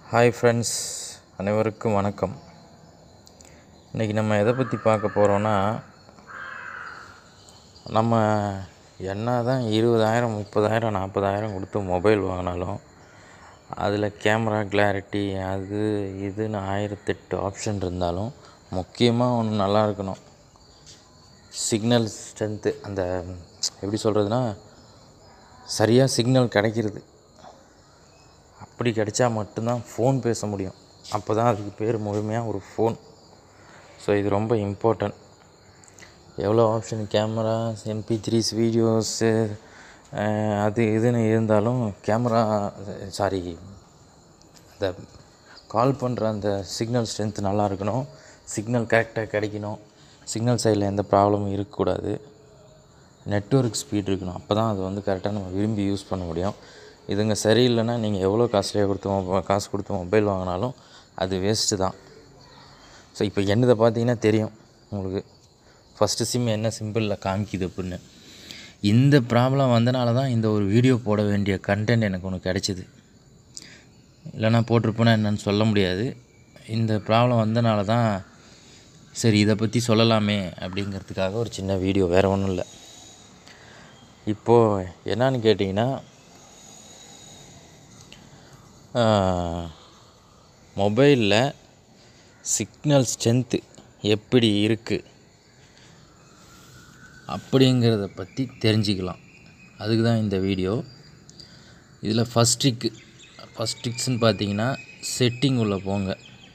hi friends அனைவருக்கும் வணக்கம் இன்றைக்கி நம்ம எதை பற்றி பார்க்க போகிறோன்னா நம்ம என்ன தான் இருபதாயிரம் முப்பதாயிரம் நாற்பதாயிரம் கொடுத்து மொபைல் வாங்கினாலும் அதில் கேமரா கிளாரிட்டி அது இதுன்னு ஆயிரத்தெட்டு ஆப்ஷன் இருந்தாலும் முக்கியமாக ஒன்று நல்லா இருக்கணும் சிக்னல் ஸ்ட்ரென்த்து அந்த எப்படி சொல்கிறதுனா சரியாக சிக்னல் கிடைக்கிறது அப்படி கிடைச்சா மட்டும்தான் ஃபோன் பேச முடியும் அப்போ தான் அதுக்கு பேர் முழுமையாக ஒரு ஃபோன் ஸோ இது ரொம்ப இம்பார்ட்டன்ட் எவ்வளோ option camera MP threes videos அது இதுன்னு இருந்தாலும் கேமரா சாரி அந்த கால் பண்ணுற அந்த சிக்னல் ஸ்ட்ரென்த் நல்லா இருக்கணும் சிக்னல் கரெக்டாக கிடைக்கணும் சிக்னல் சைடில் எந்த ப்ராப்ளமும் இருக்கக்கூடாது நெட்ஒர்க் ஸ்பீட் இருக்கணும் அப்போ தான் அது வந்து கரெக்டாக நம்ம விரும்பி யூஸ் பண்ண முடியும் இதுங்க சரியில்லைன்னா நீங்கள் எவ்வளோ காஸ்ட்லியாக கொடுத்து மொப- காசு கொடுத்து மொபைல் வாங்கினாலும் அது வேஸ்ட்டு தான் ஸோ இப்போ என்னதை பார்த்தீங்கன்னா தெரியும் உங்களுக்கு ஃபஸ்ட்டு சிம் என்ன சிம்பிளில் காமிக்குது அப்படின்னு இந்த ப்ராப்ளம் வந்தனால தான் இந்த ஒரு வீடியோ போட வேண்டிய கண்டென்ட் எனக்கு ஒன்று கிடச்சிது இல்லைன்னா போட்டிருப்பேன்னா என்னன்னு சொல்ல முடியாது இந்த ப்ராப்ளம் வந்தனால தான் சரி இதை பற்றி சொல்லலாமே அப்படிங்கிறதுக்காக ஒரு சின்ன வீடியோ வேறு ஒன்றும் இல்லை இப்போது என்னன்னு கேட்டிங்கன்னா மொபைலில் சிக்னல் ஸ்ட்ரென்த்து எப்படி இருக்குது அப்படிங்கிறத பற்றி தெரிஞ்சுக்கலாம் அதுக்கு தான் இந்த வீடியோ இதில் ஃபஸ்ட் ட்ரிக்கு ஃபஸ்ட் ட்ரிக்ஸ்னு பார்த்தீங்கன்னா செட்டிங் உள்ளே போங்க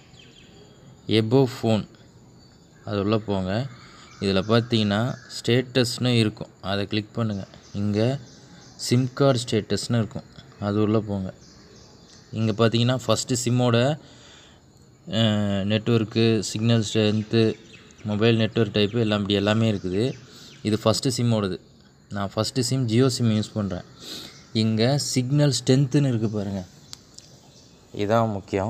எபோ ஃபோன் அது உள்ளே போங்க இதில் பார்த்தீங்கன்னா ஸ்டேட்டஸ்னு இருக்கும் அதை கிளிக் பண்ணுங்கள் இங்கே சிம் கார்டு ஸ்டேட்டஸ்னு இருக்கும் அது உள்ளே போங்க இங்கே பார்த்தீங்கன்னா ஃபஸ்ட்டு சிம்மோட network signal strength mobile network type எல்லாம் இப்படி எல்லாமே இருக்குது இது ஃபஸ்ட்டு சிம்மோடது நான் first SIM Jio SIM use பண்ணுறேன் இங்கே சிக்னல் ஸ்ட்ரென்த்துன்னு இருக்குது பாருங்கள் இதுதான் முக்கியம்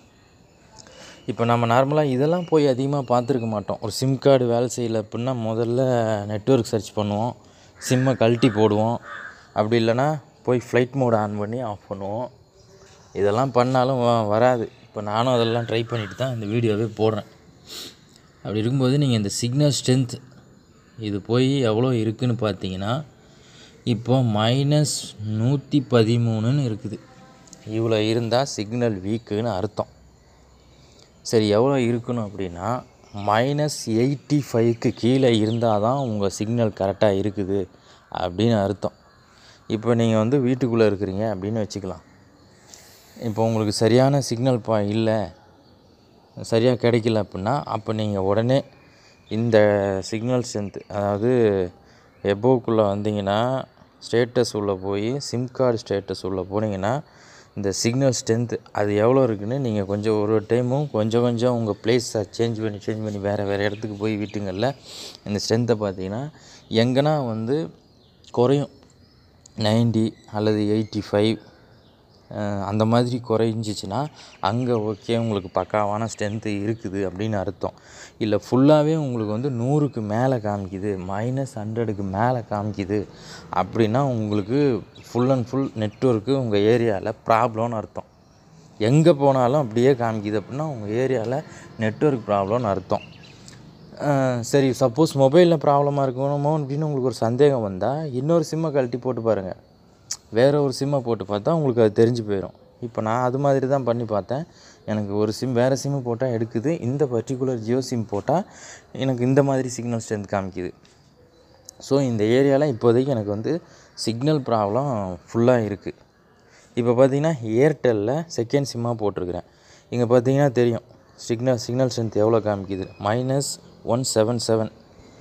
இப்போ நம்ம நார்மலாக இதெல்லாம் போய் அதிகமாக பார்த்துருக்க மாட்டோம் ஒரு சிம் கார்டு வேலை செய்யலை அப்படின்னா முதல்ல நெட்ஒர்க் சர்ச் பண்ணுவோம் சிம்மை கழட்டி போடுவோம் அப்படி இல்லைன்னா போய் ஃப்ளைட் மோட் ஆன் பண்ணி ஆஃப் பண்ணுவோம் இதெல்லாம் பண்ணாலும் வ- வராது இப்போ நானும் அதெல்லாம் ட்ரை பண்ணிட்டு தான் இந்த வீடியோவே போடுறேன் அப்படி இருக்கும்போது நீங்கள் இந்த சிக்னல் ஸ்ட்ரென்த் இது போய் எவ்வளோ இருக்குன்னு பார்த்தீங்கன்னா இப்போ மைனஸ் நூற்றி பதிமூணுன்னு இருக்குது இவ்வளோ இருந்தால் சிக்னல் வீக்குன்னு அர்த்தம் சரி எவ்வளோ இருக்கணும் அப்படின்னா மைனஸ் எயிட்டி ஃபைவ்க்கு கீழே இருந்தால் தான் உங்கள் சிக்னல் கரெக்டாக இருக்குது அப்படின்னு அர்த்தம் இப்போ நீங்கள் வந்து வீட்டுக்குள்ளே இருக்கிறீங்க அப்படின்னு வச்சுக்கலாம் இப்போ உங்களுக்கு சரியான சிக்னல் பா இல்லை சரியாக கிடைக்கல அப்படின்னா அப்போ நீங்கள் உடனே இந்த சிக்னல் ஸ்ட்ரென்த் அதாவது எபோக்குள்ளே வந்தீங்கன்னா ஸ்டேட்டஸ் உள்ளே போய் சிம் கார்டு ஸ்டேட்டஸ் உள்ளே போனீங்கன்னா இந்த சிக்னல் ஸ்ட்ரென்த்து அது எவ்வளோ இருக்குன்னு நீங்கள் கொஞ்சம் ஒரு ஒரு டைமும் கொஞ்சம் கொஞ்சம் உங்கள் பிளேஸை சேஞ்ச் பண்ணி சேஞ்ச் பண்ணி வேறு வேறு இடத்துக்கு போய் வீட்டுங்களில் இந்த ஸ்ட்ரென்த்தை பார்த்தீங்கன்னா எங்கன்னா வந்து குறையும் 90 அல்லது எயிட்டி ஃபைவ் அந்த மாதிரி குறைஞ்சிச்சின்னா அங்கே ஓகே உங்களுக்கு பக்காவான ஸ்ட்ரென்த்து இருக்குது அப்படின்னு அர்த்தம் இல்லை ஃபுல்லாகவே உங்களுக்கு வந்து நூறுக்கு மேலே காமிக்குது மைனஸ் ஹண்ட்ரடுக்கு மேலே காமிக்குது அப்படின்னா உங்களுக்கு ஃபுல் அண்ட் ஃபுல் நெட்ஒர்க்கு உங்கள் ஏரியாவில் ப்ராப்ளம்னு அர்த்தம் எங்கே போனாலும் அப்படியே காமிக்குது அப்படின்னா உங்கள் ஏரியாவில் நெட்ஒர்க் ப்ராப்ளம்னு அர்த்தம் அஹ் சரி சப்போஸ் மொபைலில் ப்ராப்ளமாக இருக்கணுமோ அப்படின்னு உங்களுக்கு ஒரு சந்தேகம் வந்தால் இன்னொரு சிம்மை கழட்டி போட்டு பாருங்கள் வேறு ஒரு சிம்மை போட்டு பார்த்தா உங்களுக்கு அது தெரிஞ்சு போயிடும் இப்போ நான் அது மாதிரி தான் பண்ணி பார்த்தேன் எனக்கு ஒரு சிம் வேறு சிம்மு போட்டால் எடுக்குது இந்த பர்டிகுலர் ஜியோ சிம் போட்டால் எனக்கு இந்த மாதிரி சிக்னல் ஸ்ட்ரென்த் காமிக்குது ஸோ இந்த ஏரியாவில் இப்போதைக்கு எனக்கு வந்து சிக்னல் ப்ராப்ளம் ஃபுல்லாக இருக்குது இப்போ பார்த்தீங்கன்னா ஏர்டெல்லில் செகண்ட் சிம்மாக போட்டிருக்கிறேன் இங்கே பார்த்தீங்கன்னா தெரியும் சிக்னல் சிக்னல் ஸ்ட்ரென்த் எவ்வளோ காமிக்குது minus one seven seven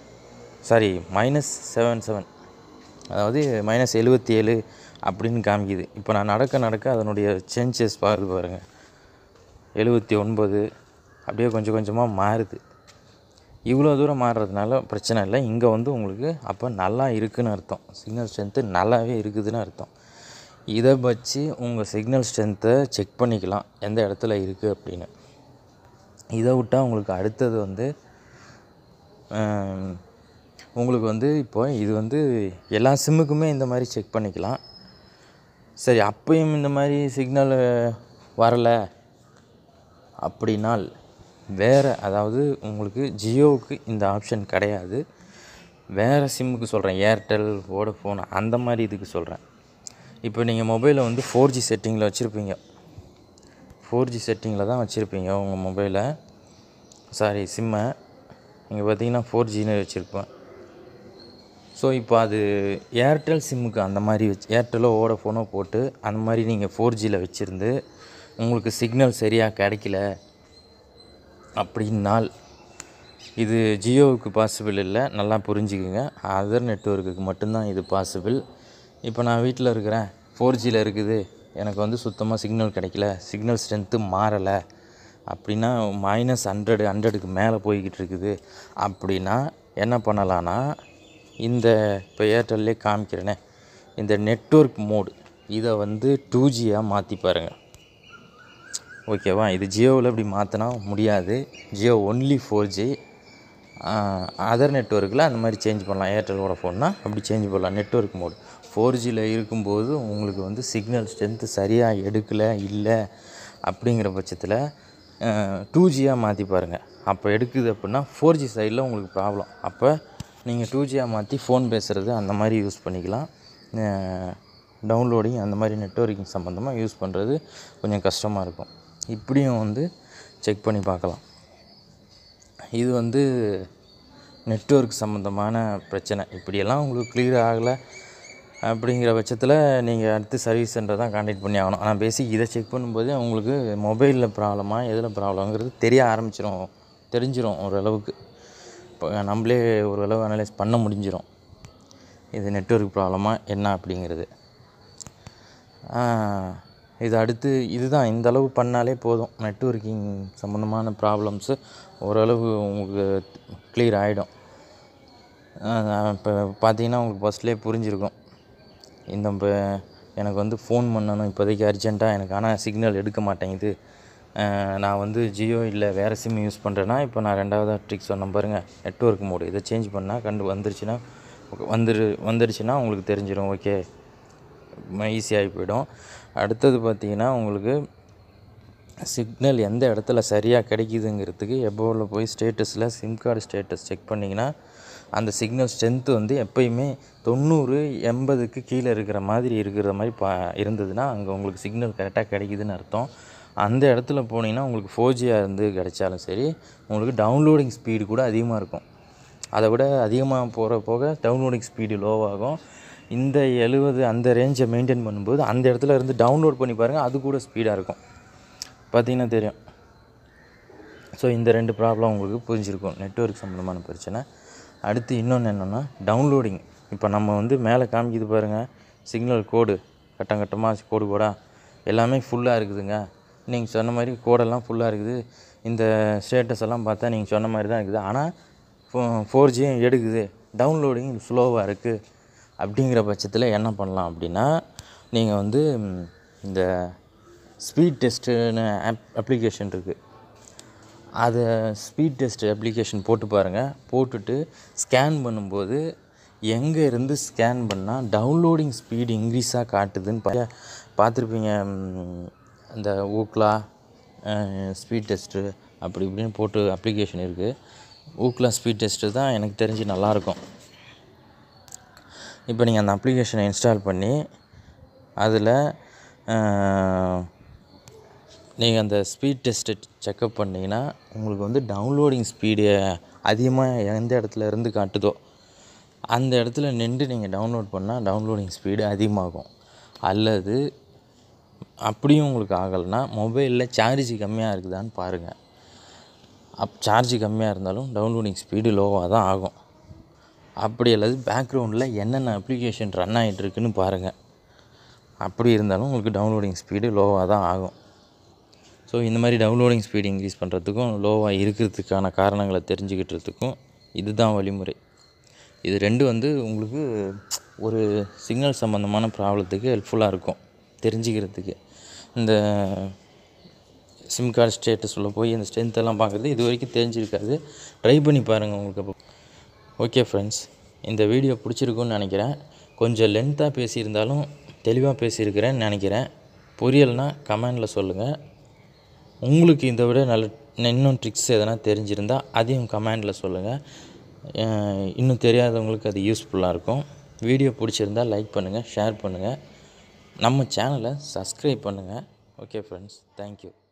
sorry minus seven seven அதாவது மைனஸ் எழுபத்தி ஏழு அப்படின்னு காமிக்குது இப்போ நான் நடக்க நடக்க அதனுடைய சேஞ்சஸ் பாருது பாருங்கள் எழுபத்தி ஒன்பது அப்படியே கொஞ்சம் கொஞ்சமாக மாறுது இவ்வளோ தூரம் மாறுறதுனால பிரச்சனை இல்லை இங்கே வந்து உங்களுக்கு அப்போ நல்லா இருக்குன்னு அர்த்தம் சிக்னல் ஸ்ட்ரென்த்து நல்லாவே இருக்குதுன்னு அர்த்தம் இதை வச்சு உங்கள் சிக்னல் ஸ்ட்ரென்த்தை செக் பண்ணிக்கலாம் எந்த இடத்துல இருக்குது அப்படின்னு இதை விட்டால் உங்களுக்கு அடுத்தது வந்து ஆம், உங்களுக்கு வந்து இப்போ இது வந்து எல்லா சிம்முக்குமே இந்த மாதிரி செக் பண்ணிக்கலாம் சரி அப்பயும் இந்த மாதிரி சிக்னல் வரலை அப்படின்னால் வேறு அதாவது உங்களுக்கு ஜியோவுக்கு இந்த ஆப்ஷன் கிடையாது வேறு சிம்முக்கு சொல்கிறேன் ஏர்டெல் வோடஃபோன் அந்த மாதிரி இதுக்கு சொல்கிறேன் இப்போ நீங்கள் மொபைலை வந்து ஃபோர் ஜி செட்டிங்கில் வச்சுருப்பீங்க ஃபோர் ஜி செட்டிங்கில் தான் வச்சுருப்பீங்க உங்கள் மொபைலை சாரி சிம்மை இங்கே பார்த்தீங்கன்னா ஃபோர் ஜின்னு வச்சுருப்பேன் ஸோ இப்போ அது ஏர்டெல் சிம்முக்கு அந்த மாதிரி வச்சு ஏர்டெல்லோ வோடஃபோனோ போட்டு அந்த மாதிரி நீங்கள் ஃபோர் ஜியில் வச்சுருந்து உங்களுக்கு சிக்னல் சரியாக கிடைக்கல அப்படின்னால் இது ஜியோவுக்கு பாசிபிள் இல்லை நல்லா புரிஞ்சுக்குங்க அதர் நெட்ஒர்க்குக்கு மட்டும்தான் இது பாசிபிள் இப்போ நான் வீட்டில் இருக்கிறேன் ஃபோர் ஜியில் இருக்குது எனக்கு வந்து சுத்தமாக சிக்னல் கிடைக்கல சிக்னல் ஸ்ட்ரென்த்து மாறலை அப்படின்னா மைனஸ் ஹண்ட்ரடு ஹண்ட்ரடுக்கு மேலே போய்கிட்டு இருக்குது அப்படின்னா என்ன பண்ணலான்னா இந்த இப்போ ஏர்டெல்லே காமிக்கிறேனே இந்த நெட்ஒர்க் மோடு இதை வந்து டூ ஜியாக மாற்றி பாருங்கள் ஓகேவா இது ஜியோவில் இப்படி மாற்றினா முடியாது Jio only four G other நெட்ஒர்க்கில் அந்த மாதிரி சேஞ்ச் பண்ணலாம் ஏர்டெலோட ஃபோன்னா அப்படி சேஞ்ச் பண்ணலாம் நெட்ஒர்க் மோடு ஃபோர் ஜியில் இருக்கும்போது உங்களுக்கு வந்து சிக்னல் ஸ்ட்ரென்த்து சரியாக எடுக்கலை இல்லை அப்படிங்கிற பட்சத்தில் டூ ஜியாக மாற்றி பாருங்கள் அப்போ எடுக்குது அப்படின்னா ஃபோர் ஜி சைடில் உங்களுக்கு ப்ராப்ளம் அப்போ நீங்கள் டூ ஜியாக மாற்றி ஃபோன் பேசுகிறது அந்த மாதிரி யூஸ் பண்ணிக்கலாம் டவுன்லோடிங் அந்த மாதிரி நெட்ஒர்க்கிங் சம்மந்தமாக யூஸ் பண்ணுறது கொஞ்சம் கஷ்டமாக இருக்கும் இப்படியும் வந்து செக் பண்ணி பார்க்கலாம் இது வந்து நெட்ஒர்க் சம்மந்தமான பிரச்சனை இப்படியெல்லாம் உங்களுக்கு கிளியர் ஆகலை அப்படிங்கிற பட்சத்தில் நீங்கள் அடுத்து சர்வீஸ் சென்டர் தான் காண்டாக்ட் பண்ணி ஆகணும் ஆனால் பேசிக் இதை செக் பண்ணும்போதே உங்களுக்கு மொபைலில் ப்ராப்ளமா எதில் ப்ராப்ளங்கிறது தெரிய ஆரம்பிச்சிடும் தெரிஞ்சிடும் ஓரளவுக்கு இப்போ நம்மளே ஓரளவு அனலைஸ் பண்ண முடிஞ்சிடும் இது நெட்ஒர்க் ப்ராப்ளமா என்ன அப்படிங்கிறது இது அடுத்து இதுதான் இந்த அளவு பண்ணாலே போதும் நெட்ஒர்க்கிங் சம்மந்தமான ப்ராப்ளம்ஸு ஓரளவு உங்களுக்கு கிளியர் ஆகிடும் இப்போ பார்த்தீங்கன்னா உங்களுக்கு ஃபஸ்ட்லேயே புரிஞ்சிருக்கும் இந்த இப்போ எனக்கு வந்து ஃபோன் பண்ணணும் இப்போதைக்கு அர்ஜெண்ட்டாக எனக்கு ஆனால் சிக்னல் எடுக்க மாட்டேங்குது நான் வந்து ஜியோ இல்லை வேறு சிம் யூஸ் பண்ணுறேன்னா இப்போ நான் ரெண்டாவதாக ட்ரிக் சொன்னேன் பாருங்கள் நெட்ஒர்க் மோடு இதை சேஞ்ச் பண்ணால் கண்டு வந்துருச்சுன்னா வந்துரு வந்துருச்சுன்னா உங்களுக்கு தெரிஞ்சிடும் ஓகே ஈஸியாகி போயிடும் அடுத்தது பார்த்தீங்கன்னா உங்களுக்கு சிக்னல் எந்த இடத்துல சரியாக கிடைக்குதுங்கிறதுக்கு எபோவில் போய் ஸ்டேட்டஸில் சிம் கார்டு ஸ்டேட்டஸ் செக் பண்ணிங்கன்னா அந்த சிக்னல் ஸ்ட்ரென்த்து வந்து எப்பயுமே தொண்ணூறு எண்பதுக்கு கீழே இருக்கிற மாதிரி இருக்கிற மாதிரி பா இருந்ததுன்னா அங்கே உங்களுக்கு சிக்னல் கரெக்டாக கிடைக்குதுன்னு அர்த்தம் அந்த இடத்துல போனீங்கன்னா உங்களுக்கு ஃபோர் ஜியாக இருந்து கிடைச்சாலும் சரி உங்களுக்கு டவுன்லோடிங் ஸ்பீடு கூட அதிகமாக இருக்கும் அதை விட அதிகமாக போகிற போக டவுன்லோடிங் ஸ்பீடு லோவாகும் இந்த எழுபது அந்த ரேஞ்சை மெயின்டைன் பண்ணும்போது அந்த இடத்துல இருந்து டவுன்லோட் பண்ணி பாருங்கள் அது கூட ஸ்பீடாக இருக்கும் பார்த்தீங்கன்னா தெரியும் ஸோ இந்த ரெண்டு ப்ராப்ளம் உங்களுக்கு புரிஞ்சிருக்கும் நெட்ஒர்க் சம்மந்தமான பிரச்சனை அடுத்து இன்னொன்று என்னென்னா டவுன்லோடிங் இப்போ நம்ம வந்து மேலே காமிக்குது பாருங்கள் சிக்னல் கோடு கட்டம் கட்டமாக கோடு கோடா எல்லாமே ஃபுல்லாக இருக்குதுங்க நீங்கள் சொன்ன மாதிரி கோடெல்லாம் ஃபுல்லாக இருக்குது இந்த ஸ்டேட்டஸ் எல்லாம் பார்த்தா நீங்கள் சொன்ன மாதிரி தான் இருக்குது ஆனால் ஃபோ ஃபோர் ஜியும் எடுக்குது டவுன்லோடிங் ஸ்லோவாக இருக்குது அப்படிங்கிற பட்சத்தில் என்ன பண்ணலாம் அப்படின்னா நீங்கள் வந்து ம், இந்த ஸ்பீட் டெஸ்ட்டுன்னு ஆப் அப்ளிகேஷன் இருக்குது அதை ஸ்பீட் டெஸ்ட் அப்ளிகேஷன் போட்டு பாருங்கள் போட்டுட்டு ஸ்கேன் பண்ணும்போது எங்கே இருந்து ஸ்கேன் பண்ணால் டவுன்லோடிங் ஸ்பீடு இன்க்ரீஸாக காட்டுதுன்னு பா பார்த்துருப்பீங்க ம், அந்த ஊக்லா ஸ்பீட் டெஸ்ட்டு அப்படி இப்படின்னு போட்டு அப்ளிகேஷன் இருக்குது ஊக்லா ஸ்பீட் டெஸ்ட்டு தான் எனக்கு தெரிஞ்சு நல்லாயிருக்கும் இப்போ நீங்கள் அந்த அப்ளிகேஷனை இன்ஸ்டால் பண்ணி அதில் நீங்கள் அந்த ஸ்பீட் டெஸ்ட்டை செக்கப் பண்ணிங்கன்னா உங்களுக்கு வந்து டவுன்லோடிங் ஸ்பீடு அதிகமாக எந்த இடத்துல இருந்து காட்டுதோ அந்த இடத்துல நின்று நீங்கள் டவுன்லோட் பண்ணால் டவுன்லோடிங் ஸ்பீடு அதிகமாகும் அல்லது அப்படியும் உங்களுக்கு ஆகலைன்னா மொபைலில் சார்ஜ் கம்மியாக இருக்குதான்னு பாருங்கள் அப் சார்ஜ் கம்மியாக இருந்தாலும் டவுன்லோடிங் ஸ்பீடு லோவாக தான் ஆகும் அப்படி அல்லது பேக்ரவுண்டில் என்னென்ன அப்ளிகேஷன் ரன் ஆகிட்டு இருக்குன்னு பாருங்கள் அப்படி இருந்தாலும் உங்களுக்கு டவுன்லோடிங் ஸ்பீடு லோவாக தான் ஆகும் ஸோ இந்த மாதிரி டவுன்லோடிங் ஸ்பீடு இன்க்ரீஸ் பண்ணுறதுக்கும் லோவாக இருக்கிறதுக்கான காரணங்களை தெரிஞ்சுக்கிட்டதுக்கும் இதுதான் வழிமுறை இது ரெண்டு வந்து உங்களுக்கு ஒரு சிக்னல் சம்மந்தமான ப்ராப்ளத்துக்கு ஹெல்ப்ஃபுல்லாக இருக்கும் தெரிஞ்சுக்கிறதுக்கு இந்த சிம் கார்டு ஸ்டேட்டஸ் உள்ள போய் அந்த ஸ்ட்ரென்த் எல்லாம் பார்க்குறது இது வரைக்கும் தெரிஞ்சிருக்காது ட்ரை பண்ணி பாருங்கள் உங்களுக்கு அப்போ ஓகே ஃப்ரெண்ட்ஸ் இந்த வீடியோ பிடிச்சிருக்குன்னு நினைக்கிறேன் கொஞ்சம் லென்த்தாக பேசியிருந்தாலும் தெளிவாக பேசியிருக்கிறேன்னு நினைக்கிறேன் புரியலைன்னா கமெண்டில் சொல்லுங்கள் உங்களுக்கு இதை விட நல்ல இன்னும் ட்ரிக்ஸ் எதனா தெரிஞ்சிருந்தால் அதையும் கமெண்டில் சொல்லுங்கள் இன்னும் தெரியாதவங்களுக்கு அது யூஸ்ஃபுல்லாக இருக்கும் வீடியோ பிடிச்சிருந்தால் லைக் பண்ணுங்கள் ஷேர் பண்ணுங்கள் நம்ம சேனலை சப்ஸ்கிரைப் பண்ணுங்கள் ஓகே ஃப்ரெண்ட்ஸ் தேங்க்யூ